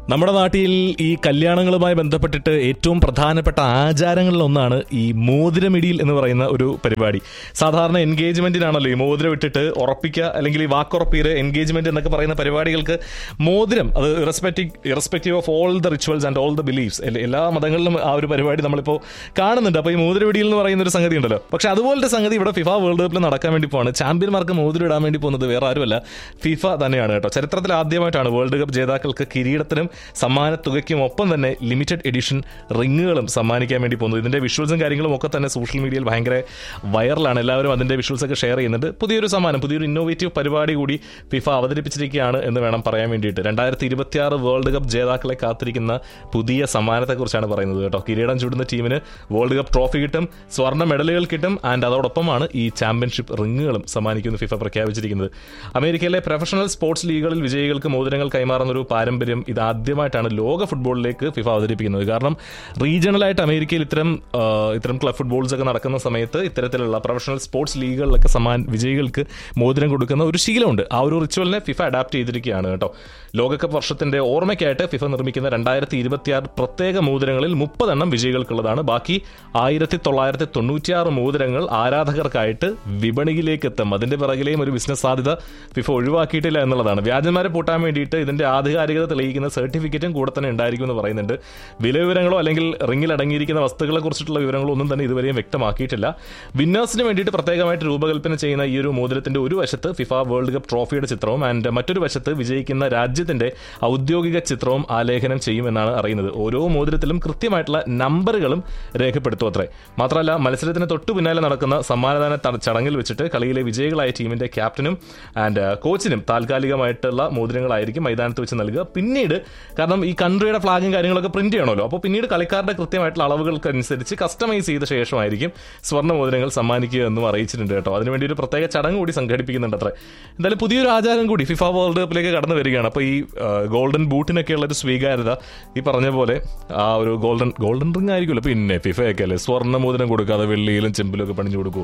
നമ്മുടെ നാട്ടിൽ ഈ കല്യാണങ്ങളുമായി ബന്ധപ്പെട്ടിട്ട് ഏറ്റവും പ്രധാനപ്പെട്ട ആചാരങ്ങളിൽ ഒന്നാണ് ഈ മോതിരമിടിയിൽ എന്ന് പറയുന്ന ഒരു പരിപാടി സാധാരണ എൻഗേജ്മെന്റിനാണല്ലോ ഈ മോതിരം ഇട്ടിട്ട് ഉറപ്പിക്കുക അല്ലെങ്കിൽ ഈ വാക്കുറപ്പീര് എൻഗേജ്മെന്റ് എന്നൊക്കെ പറയുന്ന പരിപാടികൾക്ക് മോതിരം അത് irrespective irrespective of all the rituals and all the beliefs എല്ലാ മതങ്ങളിലും ആ ഒരു പരിപാടി നമ്മളിപ്പോൾ കാണുന്നുണ്ട് അപ്പോൾ ഈ മോതിരമിടിയിൽ എന്ന് പറയുന്ന ഒരു സംഗതി ഉണ്ടല്ലോ പക്ഷെ അതുപോലത്തെ സംഗതി ഇവിടെ ഫിഫ വേൾഡ് കപ്പിൽ നടക്കാൻ വേണ്ടി പോവാണ് ചാമ്പ്യന്മാർക്ക് മോതിരം ഇടാൻ വേണ്ടി പോകുന്നത് വേറെ ആരുമല്ല ഫിഫ തന്നെയാണ് കേട്ടോ ചരിത്രത്തിൽ ആദ്യമായിട്ടാണ് വേൾഡ് കപ്പ് ജേതാക്കൾക്ക് കിരീടത്തിനും സമ്മാന തുകയ്ക്കും ഒപ്പം തന്നെ ലിമിറ്റഡ് എഡിഷൻ റിങ്ങുകളും സമ്മാനിക്കാൻ വേണ്ടി പോകുന്നത് ഇതിന്റെ വിഷ്വൽസും കാര്യങ്ങളും ഒക്കെ തന്നെ സോഷ്യൽ മീഡിയയിൽ ഭയങ്കര വൈറലാണ് എല്ലാവരും അതിന്റെ വിഷ്വൽസ് ഒക്കെ ഷെയർ ചെയ്യുന്നുണ്ട് പുതിയൊരു സമ്മാനം പുതിയൊരു ഇന്നോവേറ്റീവ് പരിപാടി കൂടി ഫിഫ അവതരിപ്പിച്ചിരിക്കുകയാണ് എന്ന് വേണം പറയാൻ വേണ്ടിയിട്ട് രണ്ടായിരത്തി ഇരുപത്തിയാറ് വേൾഡ് കപ്പ് ജേതാക്കളെ കാത്തിരിക്കുന്ന പുതിയ സമ്മാനത്തെക്കുറിച്ചാണ് പറയുന്നത് കേട്ടോ കിരീടം ചൂടുന്ന ടീമിന് വേൾഡ് കപ്പ് ട്രോഫി കിട്ടും സ്വർണ്ണ മെഡലുകൾ കിട്ടും ആൻഡ് അതോടൊപ്പമാണ് ഈ ചാമ്പ്യൻഷിപ്പ് റിങ്ങുകളും സമ്മാനിക്കുമെന്ന് ഫിഫ പ്രഖ്യാപിച്ചിരിക്കുന്നത് അമേരിക്കയിലെ പ്രൊഫഷണൽ സ്പോർട്സ് ലീഗുകളിൽ വിജയികൾക്ക് മോതിരങ്ങൾ കൈമാറുന്ന ഒരു പാരമ്പര്യം ഇത് ആദ്യമായിട്ടാണ് ലോക ഫുട്ബോളിലേക്ക് ഫിഫ അവതരിപ്പിക്കുന്നത് കാരണം റീജിയണലായിട്ട് അമേരിക്കയിൽ ഇത്തരം ആ, ഇത്തരം ക്ലബ് ഫുട്ബോൾസ് ഒക്കെ നടക്കുന്ന സമയത്ത് ഇത്തരത്തിലുള്ള പ്രൊഫഷണൽ സ്പോർട്സ് ലീഗുകളിലൊക്കെ സമ്മാൻ വിജയികൾക്ക് മോതിരം കൊടുക്കുന്ന ഒരു ശീലമുണ്ട് ആ ഒരു റിച്വലിനെ ഫിഫ അഡാപ്റ്റ് ചെയ്തിരിക്കുകയാണ് കേട്ടോ ലോകകപ്പ് വർഷത്തിന്റെ ഓർമ്മയ്ക്കായിട്ട് ഫിഫ നിർമ്മിക്കുന്ന രണ്ടായിരത്തി ഇരുപത്തിയാറ് പ്രത്യേക മോതിരങ്ങളിൽ മുപ്പതെണ്ണം വിജയികൾക്കുള്ളതാണ് ബാക്കി ആയിരത്തി തൊള്ളായിരത്തി തൊണ്ണൂറ്റിയാറ് മോതിരങ്ങൾ ആരാധകർക്കായിട്ട് വിപണിയിലേക്ക് എത്തും അതിന്റെ പിറകിലെയും ഒരു ബിസിനസ് സാധ്യത ഫിഫ ഒഴിവാക്കിയിട്ടില്ല എന്നുള്ളതാണ് വ്യാജന്മാരെ പൂട്ടാൻ വേണ്ടിയിട്ട് ഇതിന്റെ ആധികാരികത തെളിയിക്കുന്ന സർട്ടിഫിക്കറ്റും കൂടെ തന്നെ ഉണ്ടായിരിക്കുമെന്ന് പറയുന്നുണ്ട് വില വിവരങ്ങളോ അല്ലെങ്കിൽ റിങ്ങിൽ അടങ്ങിയിരിക്കുന്ന വസ്തുക്കളെ കുറിച്ചിട്ടുള്ള വിവരങ്ങളോ ഒന്നും തന്നെ ഇതുവരെയും വ്യക്തമാക്കിയിട്ടില്ല വിന്നേഴ്സിന് വേണ്ടിയിട്ട് പ്രത്യേകമായിട്ട് രൂപകൽപ്പന ചെയ്യുന്ന ഈ ഒരു മോതിരത്തിന്റെ ഒരു വശത്ത് ഫിഫ വേൾഡ് കപ്പ് ട്രോഫിയുടെ ചിത്രവും ആൻഡ് മറ്റൊരു വശത്ത് വിജയിക്കുന്ന രാജ്യത്തിന്റെ ഔദ്യോഗിക ചിത്രവും ആലേഖനം ചെയ്യുമെന്നാണ് അറിയുന്നത് ഓരോ മോതിരത്തിലും കൃത്യമായിട്ടുള്ള നമ്പറുകളും രേഖപ്പെടുത്തും അത്രേ മാത്രമല്ല മത്സരത്തിന് തൊട്ടു പിന്നാലെ നടക്കുന്ന സമ്മാനദാന ത- ചടങ്ങിൽ വെച്ചിട്ട് കളിയിലെ വിജയികളായ ടീമിന്റെ ക്യാപ്റ്റനും ആൻഡ് കോച്ചിനും താൽക്കാലികമായിട്ടുള്ള മോതിരങ്ങളായിരിക്കും മൈതാനത്ത് വെച്ച് നൽകുക പിന്നീട് കാരണം ഈ കൺട്രിയുടെ ഫ്ലാഗും കാര്യങ്ങളൊക്കെ പ്രിന്റ് ചെയ്യണമല്ലോ അപ്പോൾ പിന്നീട് കളിക്കാരുടെ കൃത്യമായിട്ടുള്ള അളവുകൾക്കനുസരിച്ച് കസ്റ്റമൈസ് ചെയ്ത ശേഷമായിരിക്കും സ്വർണ്ണ മോതിരങ്ങൾ സമ്മാനിക്കുക എന്നും അറിയിച്ചിട്ടുണ്ട് കേട്ടോ അതിനുവേണ്ടി ഒരു പ്രത്യേക ചടങ്ങ് കൂടി സംഘടിപ്പിക്കുന്നുണ്ട് അത്രേ എന്തായാലും പുതിയൊരു ആചാരം കൂടി ഫിഫ വേൾഡ് കപ്പിലേക്ക് കടന്നു വരികയാണ് അപ്പോൾ ഈ ഗോൾഡൻ ബൂട്ടിനൊക്കെയുള്ള ഒരു സ്വീകാര്യത ഈ പറഞ്ഞ പോലെ ആ ഒരു ഗോൾഡൻ ഗോൾഡൻ റിംഗ് ആയിരിക്കുമല്ലോ പിന്നെ ഫിഫയൊക്കെ അല്ലേ സ്വർണ്ണ മോതിരം കൊടുക്കാതെ വെള്ളിയിലും ചെമ്പിലും ഒക്കെ പണിഞ്ഞു കൊടുക്കൂ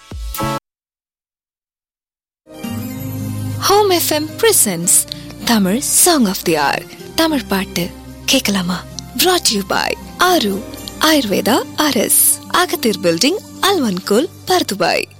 home FM presents Tamil song of the hour Tamil பாட்டு கேட்கலாமா brought யூ பாய் ஆரு ஆயுர்வேதா அரஸ் அகத்தீர் பில்டிங் அல்வன்கோல் பர்துபாய்